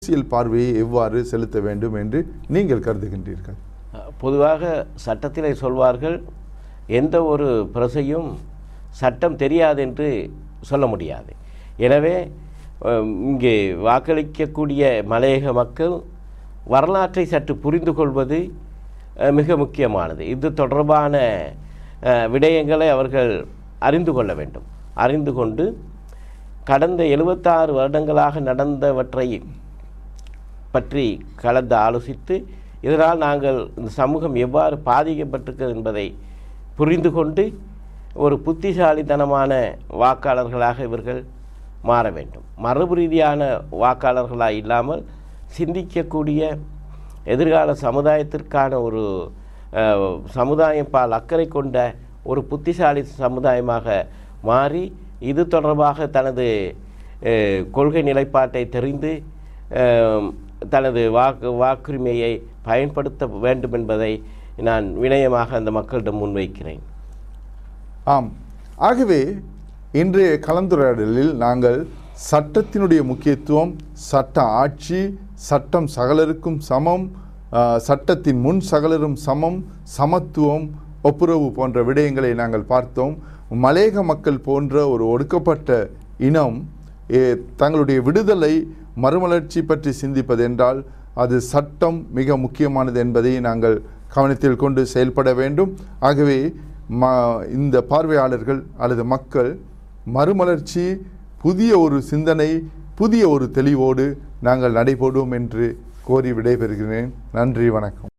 அரசியல் பார்வையை எவ்வாறு செலுத்த வேண்டும் என்று நீங்கள் கருதுகின்றீர்கள் பொதுவாக சட்டத்திலே சொல்வார்கள் எந்த ஒரு பிரசையும் சட்டம் தெரியாது என்று சொல்ல முடியாது எனவே அஹ், இங்கே வாக்களிக்கக்கூடிய மலையக மக்கள் வரலாற்றை சற்று புரிந்து கொள்வது அஹ், மிக முக்கியமானது இது தொடர்பான அஹ், விடயங்களை அவர்கள் அறிந்து கொள்ள வேண்டும் அறிந்து கொண்டு கடந்த எழுபத்தாறு வருடங்களாக நடந்தவற்றை பற்றி கலந்து ஆலோசித்து இதனால் நாங்கள் இந்த சமூகம் எவ்வாறு பாதிக்கப்பட்டிருக்கிறது என்பதை புரிந்து கொண்டு ஒரு புத்திசாலித்தனமான வாக்காளர்களாக இவர்கள் மாற வேண்டும் மரபு ரீதியான வாக்காளர்களாக இல்லாமல் சிந்திக்கக்கூடிய எதிர்கால சமுதாயத்திற்கான ஒரு அஹ், சமுதாயம் பால் அக்கறை கொண்ட ஒரு புத்திசாலி சமுதாயமாக மாறி இது தொடர்பாக தனது அஹ், கொள்கை நிலைப்பாட்டை தெரிந்து அஹ், தனது வாக்கு வாக்குரிமையை பயன்படுத்த வேண்டும் என்பதை நான் வினயமாக அந்த மக்களிடம் முன்வைக்கிறேன் ஆம் ஆகவே இன்றைய கலந்துரையாடலில் நாங்கள் சட்டத்தினுடைய முக்கியத்துவம் சட்ட ஆட்சி சட்டம் சகலருக்கும் சமம் ஆ, சட்டத்தின் முன் சகலரும் சமம் சமத்துவம் ஒப்புரவு போன்ற விடயங்களை நாங்கள் பார்த்தோம் மலேக மக்கள் போன்ற ஒரு ஒடுக்கப்பட்ட இனம் ஏ, தங்களுடைய விடுதலை மறுமலர்ச்சி பற்றி சிந்திப்பதென்றால் அது சட்டம் மிக முக்கியமானது என்பதை நாங்கள் கவனத்தில் கொண்டு செயல்பட வேண்டும் ஆகவே ம இந்த பார்வையாளர்கள் அல்லது மக்கள் மறுமலர்ச்சி புதிய ஒரு சிந்தனை புதிய ஒரு தெளிவோடு நாங்கள் நடைபோடுவோம் என்று கோரி விடைபெறுகிறேன் நன்றி வணக்கம்